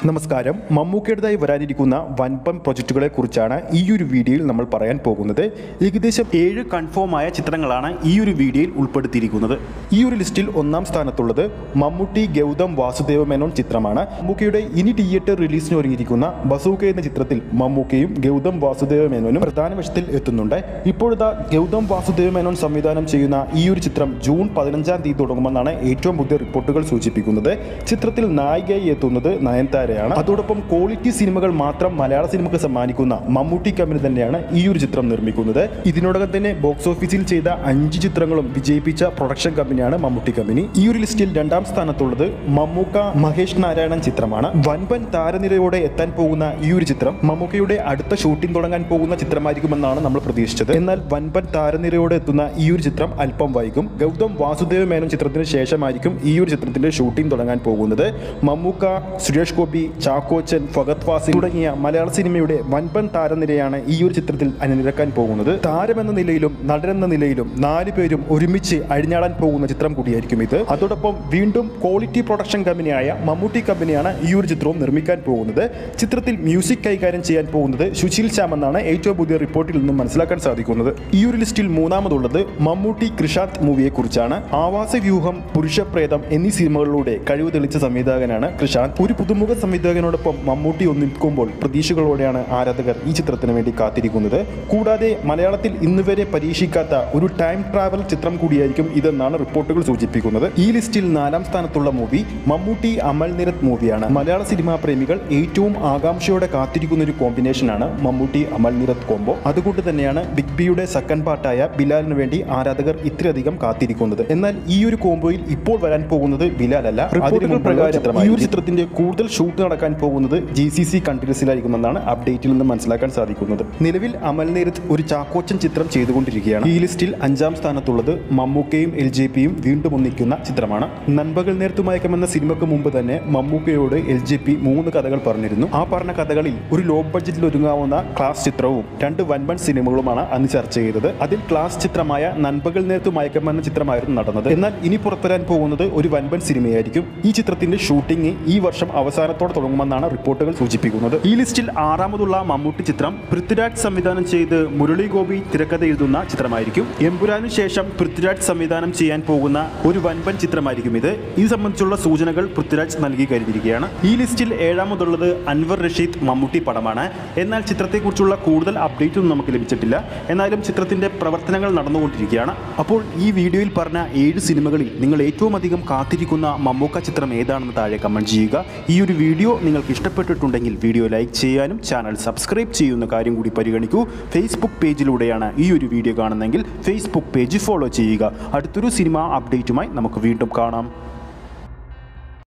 നമസ്കാരം മമ്മൂക്കയുടേതായി വരാനിരിക്കുന്ന വൻപൻ പ്രൊജക്റ്റുകളെ കുറിച്ചാണ് ഈ ഒരു വീഡിയോയിൽ നമ്മൾ പറയാൻ പോകുന്നത് ഏകദേശം ഏഴ് കൺഫേം ആയ ചിത്രങ്ങളാണ് ഈ ഒരു വീഡിയോയിൽ ഉൾപ്പെടുത്തിയിരിക്കുന്നത് ഈ ഒരു ലിസ്റ്റിൽ ഒന്നാം സ്ഥാനത്തുള്ളത് മമ്മൂട്ടി ഗൗതം വാസുദേവ മേനോൻ ചിത്രമാണ് മമ്മൂക്കയുടെ ഇനി തിയേറ്റർ റിലീസിന് ഒരുങ്ങിയിരിക്കുന്ന ബസൂക്ക എന്ന ചിത്രത്തിൽ മമ്മൂക്കയും ഗൗതം വാസുദേവ മേനോനും പ്രധാന വശത്തിൽ എത്തുന്നുണ്ട് ഇപ്പോഴത്തെ ഗൗതം വാസുദേവ മേനോൻ സംവിധാനം ചെയ്യുന്ന ഈ ഒരു ചിത്രം ജൂൺ പതിനഞ്ചാം തീയതി തുടങ്ങുമെന്നാണ് ഏറ്റവും പുതിയ റിപ്പോർട്ടുകൾ സൂചിപ്പിക്കുന്നത് ചിത്രത്തിൽ നായികയായി എത്തുന്നത് നയൻതാരയാണ് അതോടൊപ്പം ക്വാളിറ്റി സിനിമകൾ മാത്രം മലയാള സിനിമയ്ക്ക് സമ്മാനിക്കുന്ന മമ്മൂട്ടി കമ്പനി തന്നെയാണ് ഈ ഒരു ചിത്രം നിർമ്മിക്കുന്നത് ഇതിനോടകം തന്നെ ബോക്സ് ഓഫീസിൽ ചെയ്ത അഞ്ച് ചിത്രങ്ങളും വിജയിപ്പിച്ച പ്രൊഡക്ഷൻ കമ്പനിയാണ് മമ്മൂട്ടി കമ്പനി ഈ ഒരു ലിസ്റ്റിൽ രണ്ടാം സ്ഥാനത്തുള്ളത് മമ്മൂക്ക മഹേഷ് നാരായണൻ ചിത്രമാണ് വൻപൻ താരനിരയോടെ എത്താൻ പോകുന്ന ഈ ഒരു ചിത്രം മമ്മൂക്കയുടെ അടുത്ത ഷൂട്ടിംഗ് തുടങ്ങാൻ പോകുന്ന ചിത്രമായിരിക്കുമെന്നാണ് നമ്മൾ പ്രതീക്ഷിച്ചത് എന്നാൽ വൻപൻ താരനിരയോടെ എത്തുന്ന ഈ ഒരു ചിത്രം അല്പം വൈകും ഗൗതം വാസുദേവ മേനോൻ ചിത്രത്തിന് ശേഷമായിരിക്കും ഈ ഒരു ചിത്രത്തിന്റെ ഷൂട്ടിംഗ് തുടങ്ങാൻ പോകുന്നത് മമ്മൂക്ക സുരേഷ് ഗോപി ചാക്കോച്ചൻ ഫഗത് ഫാസിൽ തുടങ്ങിയ മലയാള സിനിമയുടെ വൻപൻ താരനിരയാണ് ഈ ഒരു ചിത്രത്തിൽ അണിനിരക്കാൻ പോകുന്നത് താരമെന്ന നിലയിലും നടനെന്ന നിലയിലും നാല് പേരും ഒരുമിച്ച് അഴിഞ്ഞാടാൻ പോകുന്ന ചിത്രം കൂടിയായിരിക്കും ഇത് അതോടൊപ്പം വീണ്ടും ക്വാളിറ്റി പ്രൊഡക്ഷൻ കമ്പനിയായ മമ്മൂട്ടി കമ്പനിയാണ് ഈ ഒരു ചിത്രവും നിർമ്മിക്കാൻ പോകുന്നത് ചിത്രത്തിൽ മ്യൂസിക് കൈകാര്യം ചെയ്യാൻ പോകുന്നത് സുശീൽ ശ്യാം എന്നാണ് ഏറ്റവും പുതിയ റിപ്പോർട്ടിൽ നിന്നും മനസ്സിലാക്കാൻ സാധിക്കുന്നത് ഈ ഒരു ലിസ്റ്റിൽ മൂന്നാമതുള്ളത് മമ്മൂട്ടി കൃഷാന്ത് മൂവിയെ കുറിച്ചാണ് ആവാസവ്യൂഹം പുരുഷപ്രേതം എന്നീ സിനിമകളിലൂടെ കഴിവ് തെളിച്ച സംവിധായകനാണ് കൃഷാന്ത് ഒരു പുതുമുഖ സംവിധായകനോടൊപ്പം മമ്മൂട്ടി ഒന്നിക്കുമ്പോൾ പ്രതീക്ഷകളോടെയാണ് ആരാധകർ ഈ ചിത്രത്തിന് വേണ്ടി കാത്തിരിക്കുന്നത് കൂടാതെ മലയാളത്തിൽ ഇന്നുവരെ പരീക്ഷിക്കാത്ത ഒരു ടൈം ട്രാവൽ ചിത്രം കൂടിയായിരിക്കും ഇതെന്നാണ് റിപ്പോർട്ടുകൾ സൂചിപ്പിക്കുന്നത് ഈ ലിസ്റ്റിൽ നാലാം സ്ഥാനത്തുള്ള മൂവി മമ്മൂട്ടി അമൽ നിരത് മൂവിയാണ് മലയാള സിനിമാ പ്രേമികൾ ഏറ്റവും ആകാംക്ഷയോടെ കാത്തിരിക്കുന്ന ഒരു കോമ്പിനേഷനാണ് മമ്മൂട്ടി അമൽ നിരത് കോംബോ അതുകൊണ്ട് തന്നെയാണ് ബിഗ് ബിയുടെ സെക്കൻഡ് പാർട്ടായ ബിലാലിന് വേണ്ടി ആരാധകർ ഇത്രയധികം കാത്തിരിക്കുന്നത് എന്നാൽ ഈ ഒരു കോംബോയിൽ ഇപ്പോൾ വരാൻ പോകുന്നത് ബിലാലല്ല റിപ്പോർട്ടുകൾ പ്രകാരം ഈ ഒരു ചിത്രത്തിന്റെ കൂടുതൽ ഷൂട്ട് നടക്കാൻ പോകുന്നത് ജി സി സി കൺട്രീസിലായിരിക്കുമെന്നാണ് അപ്ഡേറ്റിൽ നിന്ന് മനസ്സിലാക്കാൻ സാധിക്കുന്നത് നിലവിൽ അമൽ നീരത് ഒരു ചാക്കോച്ചൻ ചിത്രം ചെയ്തുകൊണ്ടിരിക്കുകയാണ് ഈ ലിസ്റ്റിൽ അഞ്ചാം സ്ഥാനത്തുള്ളത് മമ്മൂക്കയും എൽ ജെ പിയും വീണ്ടും ഒന്നിക്കുന്ന ചിത്രമാണ് നൻപകൽ നേർത്തു മയക്കമെന്ന സിനിമയ്ക്ക് മുമ്പ് തന്നെ മമ്മൂക്കയോട് എൽ ജെ പി മൂന്ന് കഥകൾ പറഞ്ഞിരുന്നു ആ പറഞ്ഞ കഥകളിൽ ഒരു ലോ ബഡ്ജറ്റിൽ ഒരുങ്ങാവുന്ന ക്ലാസ് ചിത്രവും രണ്ട് വൻപൻ സിനിമകളുമാണ് അന്ന് ചർച്ച ചെയ്തത് അതിൽ ക്ലാസ് ചിത്രമായ നൻപകൽ നേർത്തു മയക്കമെന്ന ചിത്രമായിരുന്നു നടന്നത് എന്നാൽ ഇനി പുറത്തുവരാൻ പോകുന്നത് ഒരു വൻപൻ സിനിമയായിരിക്കും ഈ ചിത്രത്തിന്റെ ഷൂട്ടിംഗ് ഈ വർഷം അവസാനത്തോടെ തുടങ്ങുമെന്നാണ് റിപ്പോർട്ടുകൾ സൂചിപ്പിക്കുന്നത് ഈ ലിസ്റ്റിൽ ആറാമതുള്ള മമ്മൂട്ടി ചിത്രം പൃഥ്വിരാജ് സംവിധാനം ചെയ്ത് മുരളി ഗോപി തിരക്കഥ എഴുതുന്ന ചിത്രമായിരിക്കും എമ്പുരാനു ശേഷം പൃഥ്വിരാജ് സംവിധാനം ചെയ്യാൻ പോകുന്ന ഒരു വൻപൻ ചിത്രമായിരിക്കും ഇത് ഇത് സംബന്ധിച്ചുള്ള സൂചനകൾ പൃഥ്വിരാജ് നൽകി കഴിഞ്ഞിരിക്കുകയാണ് ഈ ലിസ്റ്റിൽ ഏഴാമതുള്ളത് അൻവർ റഷീദ് മമ്മൂട്ടി പടമാണ് എന്നാൽ ചിത്രത്തെക്കുറിച്ചുള്ള കൂടുതൽ അപ്ഡേറ്റ് ഒന്നും നമുക്ക് ലഭിച്ചിട്ടില്ല എന്നാലും ചിത്രത്തിന്റെ പ്രവർത്തനങ്ങൾ നടന്നുകൊണ്ടിരിക്കുകയാണ് അപ്പോൾ ഈ വീഡിയോയിൽ പറഞ്ഞ ഏഴ് സിനിമകളിൽ നിങ്ങൾ ഏറ്റവും അധികം കാത്തിരിക്കുന്ന മമ്മൂക്ക ചിത്രം ഏതാണെന്ന് താഴെ കമൻറ്റ് ചെയ്യുക ഈ ഒരു വീഡിയോ നിങ്ങൾക്ക് ഇഷ്ടപ്പെട്ടിട്ടുണ്ടെങ്കിൽ വീഡിയോ ലൈക്ക് ചെയ്യാനും ചാനൽ സബ്സ്ക്രൈബ് ചെയ്യുന്ന കാര്യം കൂടി പരിഗണിക്കൂ ഫേസ്ബുക്ക് പേജിലൂടെയാണ് ഈ ഒരു വീഡിയോ കാണുന്നതെങ്കിൽ ഫേസ്ബുക്ക് പേജ് ഫോളോ ചെയ്യുക അടുത്തൊരു സിനിമ അപ്ഡേറ്റുമായി നമുക്ക് വീണ്ടും കാണാം